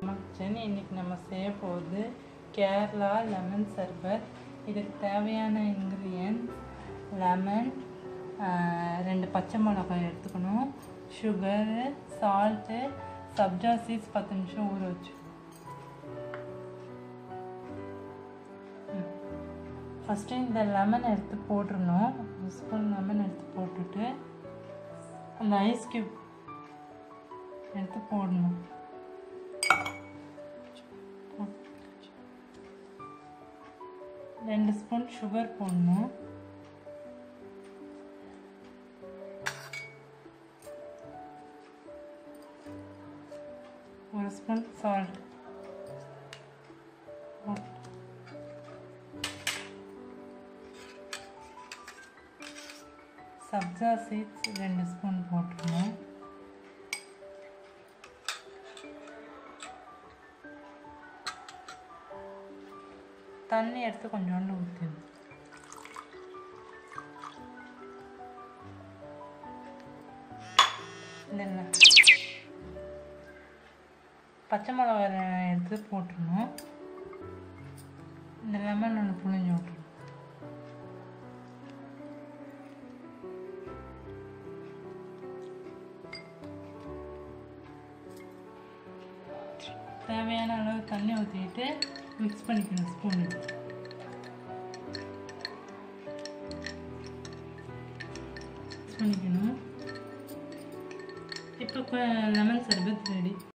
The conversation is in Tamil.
கிச்சன் இன்னைக்கு நம்ம செய்ய போகுது கேரளா லெமன் சர்பத் இதுக்கு தேவையான இன்க்ரீடியன்ட் லெமன் ரெண்டு பச்சை மிளகாய் எடுத்துக்கணும் சுகரு சால்ட்டு சப்ஜா சீட்ஸ் பத்து நிமிஷம் ஊற வச்சு ஃபஸ்ட்டு இந்த லெமன் எடுத்து போட்டுருணும் ஒரு ஸ்பூன் லெமன் எடுத்து போட்டுட்டு அந்த ஐஸ் கியூப் எடுத்து போடணும் ரெண்டு ஸ்பூன் சுகர் போடணும் ஒரு ஸ்பூன் சால்ட் சப்ஜா சீட்ஸ் ரெண்டு ஸ்பூன் போட்டுருணும் தண்ணி எடுத்து கொஞ்சோண்டு ஊற்றிடணும் இல்லை பச்சை மிளகாய் எடுத்து போட்டுடணும் இந்த லெமன் ஒன்று புழிஞ்சு விட்டுருணும் தேவையான அளவு தண்ணி ஊற்றிட்டு மிக்ஸ் பண்ணிக்கணும் ஸ்பூன் மிக்ஸ் பண்ணிக்கணும் இப்போ லெமன் சர்பத் ரெடி